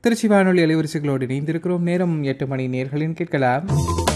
திருச்சி வானொலி அலைவரிசைகளோடு இணைந்திருக்கிறோம் நேரம் எட்டு மணி நேர்களின் கேட்கலாம்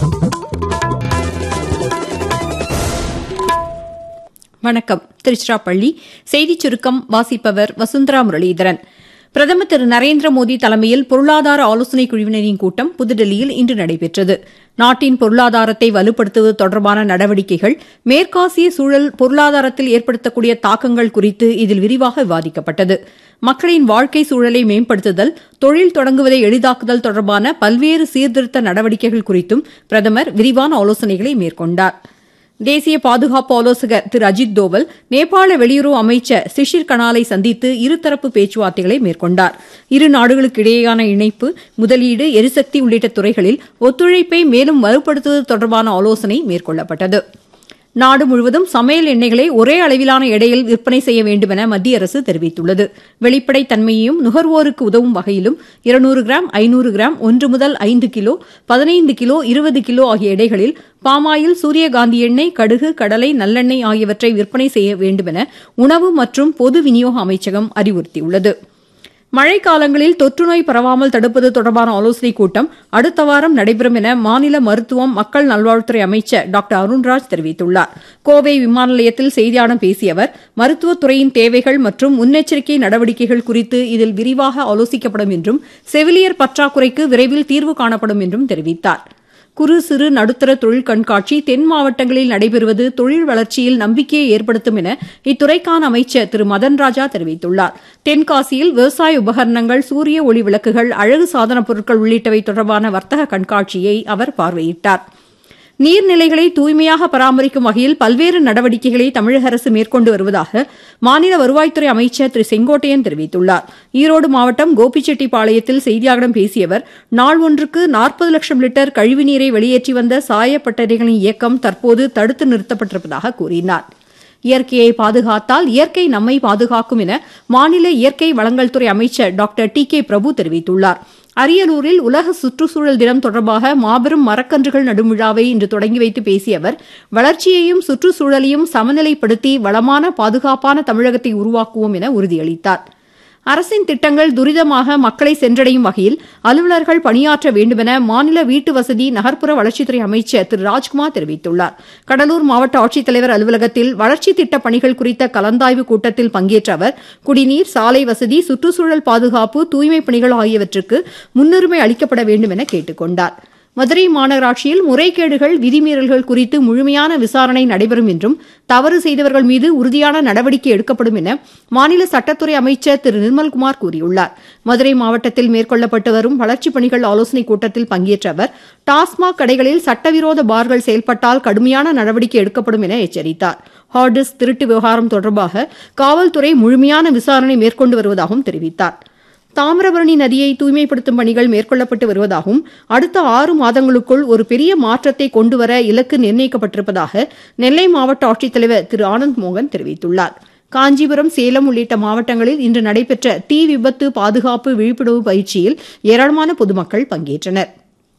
வணக்கம் திருச்சிராப்பள்ளி செய்திச் சுருக்கம் வாசிப்பவர் வசுந்தரா முரளிதரன் பிரதமர் திரு நரேந்திர மோடி தலைமையில் பொருளாதார ஆலோசனைக் குழுவினரின் கூட்டம் புதுடெல்லியில் இன்று நடைபெற்றது நாட்டின் பொருளாதாரத்தை வலுப்படுத்துவது தொடர்பான நடவடிக்கைகள் மேற்காசிய சூழல் பொருளாதாரத்தில் ஏற்படுத்தக்கூடிய தாக்கங்கள் குறித்து இதில் விரிவாக விவாதிக்கப்பட்டது மக்களின் வாழ்க்கை சூழலை மேம்படுத்துதல் தொழில் தொடங்குவதை எளிதாக்குதல் தொடர்பான பல்வேறு சீர்திருத்த நடவடிக்கைகள் குறித்தும் பிரதமர் விரிவான ஆலோசனைகளை மேற்கொண்டாா் தேசிய பாதுகாப்பு ஆலோசகர் திரு அஜித் தோவல் நேபாள வெளியுறவு அமைச்சர் சிஷிர் கனாலை சந்தித்து இருதரப்பு பேச்சுவார்த்தைகளை மேற்கொண்டார் இரு நாடுகளுக்கிடையேயான இணைப்பு முதலீடு எரிசக்தி உள்ளிட்ட துறைகளில் ஒத்துழைப்பை மேலும் வலுப்படுத்துவது தொடர்பான ஆலோசனை மேற்கொள்ளப்பட்டது நாடு முழுவதும் சமையல் எண்ணெய்களை ஒரே அளவிலான எடையில் விற்பனை செய்ய வேண்டுமென மத்திய அரசு தெரிவித்துள்ளது வெளிப்படைத் தன்மையையும் நுகர்வோருக்கு உதவும் வகையிலும் இருநூறு கிராம் ஐநூறு கிராம் ஒன்று முதல் ஐந்து கிலோ பதினைந்து கிலோ இருபது கிலோ ஆகிய எடைகளில் பாமாயில் சூரியகாந்தி எண்ணெய் கடுகு கடலை நல்லெண்ணெய் ஆகியவற்றை விற்பனை செய்ய வேண்டுமென உணவு மற்றும் பொது விநியோக அமைச்சகம் அறிவுறுத்தியுள்ளது மழைக்காலங்களில் தொற்றுநோய் பரவாமல் தடுப்பது தொடர்பான ஆலோசனைக் கூட்டம் அடுத்த வாரம் நடைபெறும் என மாநில மருத்துவம் மக்கள் நல்வாழ்வுத்துறை அமைச்சர் டாக்டர் அருண்ராஜ் தெரிவித்துள்ளார் கோவை விமான நிலையத்தில் செய்தியாளர்களிடம் பேசிய அவர் மருத்துவத்துறையின் தேவைகள் மற்றும் முன்னெச்சரிக்கை நடவடிக்கைகள் குறித்து இதில் விரிவாக ஆலோசிக்கப்படும் என்றும் செவிலியர் பற்றாக்குறைக்கு விரைவில் தீர்வு காணப்படும் என்றும் தெரிவித்தாா் குறு சிறு நடுத்தர தொழில் கண்காட்சி தென் மாவட்டங்களில் நடைபெறுவது தொழில் வளர்ச்சியில் நம்பிக்கையை ஏற்படுத்தும் என இத்துறைக்கான அமைச்சர் திரு மதன் ராஜா தெரிவித்துள்ளார் தென்காசியில் விவசாய உபகரணங்கள் சூரிய ஒளி விளக்குகள் அழகு சாதனப் பொருட்கள் உள்ளிட்டவை தொடர்பான வர்த்தக கண்காட்சியை அவர் பார்வையிட்டார் நீர்நிலைகளை தூய்மையாக பராமரிக்கும் வகையில் பல்வேறு நடவடிக்கைகளை தமிழக அரசு மேற்கொண்டு வருவதாக மாநில வருவாய்த்துறை அமைச்சர் திரு செங்கோட்டையன் தெரிவித்துள்ளார் ஈரோடு மாவட்டம் கோபிச்செட்டிப்பாளையத்தில் செய்தியாளர்களிடம் பேசிய அவர் நாள் ஒன்றுக்கு நாற்பது லட்சம் லிட்டர் கழிவுநீரை வெளியேற்றி வந்த சாயப்பட்டறைகளின் இயக்கம் தற்போது தடுத்து நிறுத்தப்பட்டிருப்பதாக கூறினார் இயற்கையை பாதுகாத்தால் இயற்கை நம்மை பாதுகாக்கும் என மாநில இயற்கை வளங்கள் துறை அமைச்சர் டாக்டர் டி கே பிரபு தெரிவித்துள்ளார் அரியலூரில் உலக சுற்றுச்சூழல் தினம் தொடர்பாக மாபெரும் மரக்கன்றுகள் நடும் விழாவை இன்று தொடங்கி வைத்து பேசிய அவர் வளர்ச்சியையும் சுற்றுச்சூழலையும் சமநிலைப்படுத்தி வளமான பாதுகாப்பான தமிழகத்தை உருவாக்குவோம் என உறுதியளித்தார் அரசின் திட்டங்கள் துரிதமாக மக்களை சென்றடையும் வகையில் அலுவலர்கள் பணியாற்ற வேண்டுமென மாநில வீட்டு வசதி நகர்ப்புற வளர்ச்சித்துறை அமைச்சர் திரு ராஜ்குமார் தெரிவித்துள்ளார் கடலூர் மாவட்ட ஆட்சித்தலைவர் அலுவலகத்தில் வளர்ச்சித் திட்டப் பணிகள் குறித்த கலந்தாய்வு கூட்டத்தில் பங்கேற்ற அவர் குடிநீர் சாலை வசதி சுற்றுச்சூழல் பாதுகாப்பு தூய்மைப் பணிகள் ஆகியவற்றுக்கு முன்னுரிமை அளிக்கப்பட வேண்டும் என கேட்டுக் கொண்டாா் மதுரை மாநகராட்சியில் முறைகேடுகள் விதிமீறல்கள் குறித்து முழுமையான விசாரணை நடைபெறும் என்றும் தவறு செய்தவர்கள் மீது உறுதியான நடவடிக்கை எடுக்கப்படும் என மாநில சட்டத்துறை அமைச்சர் திரு நிர்மல்குமார் கூறியுள்ளார் மதுரை மாவட்டத்தில் மேற்கொள்ளப்பட்டு வரும் வளர்ச்சிப் பணிகள் ஆலோசனைக் கூட்டத்தில் பங்கேற்ற அவர் டாஸ்மாக் கடைகளில் சட்டவிரோத பார்கள் செயல்பட்டால் கடுமையான நடவடிக்கை எடுக்கப்படும் என எச்சரித்தார் ஹார்டிஸ் திருட்டு விவகாரம் தொடர்பாக காவல்துறை முழுமையான விசாரணை மேற்கொண்டு வருவதாகவும் தெரிவித்தாா் தாமிரபரணி நதியை தூய்மைப்படுத்தும் பணிகள் மேற்கொள்ளப்பட்டு வருவதாகவும் அடுத்த ஆறு மாதங்களுக்குள் ஒரு பெரிய மாற்றத்தை கொண்டுவர இலக்கு நிர்ணயிக்கப்பட்டிருப்பதாக நெல்லை மாவட்ட ஆட்சித்தலைவர் திரு ஆனந்த் மோகன் தெரிவித்துள்ளார் காஞ்சிபுரம் சேலம் உள்ளிட்ட மாவட்டங்களில் இன்று நடைபெற்ற தீ விபத்து பாதுகாப்பு விழிப்புணர்வு பயிற்சியில் ஏராளமான பொதுமக்கள் பங்கேற்றனா்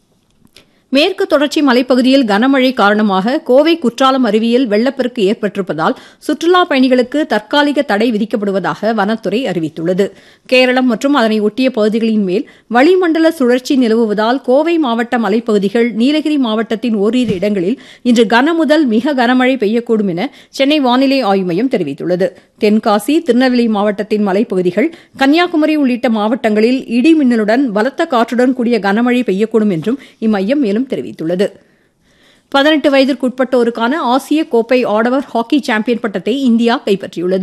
மேற்கு தொடர்ச்சி மலைப்பகுதியில் கனமழை காரணமாக கோவை குற்றாலம் அருவியில் வெள்ளப்பெருக்கு ஏற்பட்டிருப்பதால் சுற்றுலாப் பயணிகளுக்கு தற்காலிக தடை விதிக்கப்படுவதாக வனத்துறை அறிவித்துள்ளது கேரளம் மற்றும் அதனை ஒட்டிய பகுதிகளின் மேல் வளிமண்டல சுழற்சி நிலவுவதால் கோவை மாவட்ட மலைப்பகுதிகள் நீலகிரி மாவட்டத்தின் ஓரிரு இடங்களில் இன்று கனமுதல் மிக கனமழை பெய்யக்கூடும் என சென்னை வானிலை ஆய்வு மையம் தெரிவித்துள்ளது தென்காசி திருநெல்வேலி மாவட்டத்தின் மலைப்பகுதிகள் கன்னியாகுமரி உள்ளிட்ட மாவட்டங்களில் இடி மின்னலுடன் பலத்த காற்றுடன் கூடிய கனமழை பெய்யக்கூடும் என்றும் இம்மையம் மேலும் தெரிவித்துள்ளது பதினெட்டு வயதிற்குட்பட்டோருக்கான ஆசிய கோப்பை ஆடவர் ஹாக்கி சாம்பியன் பட்டத்தை இந்தியா கைப்பற்றியுள்ளது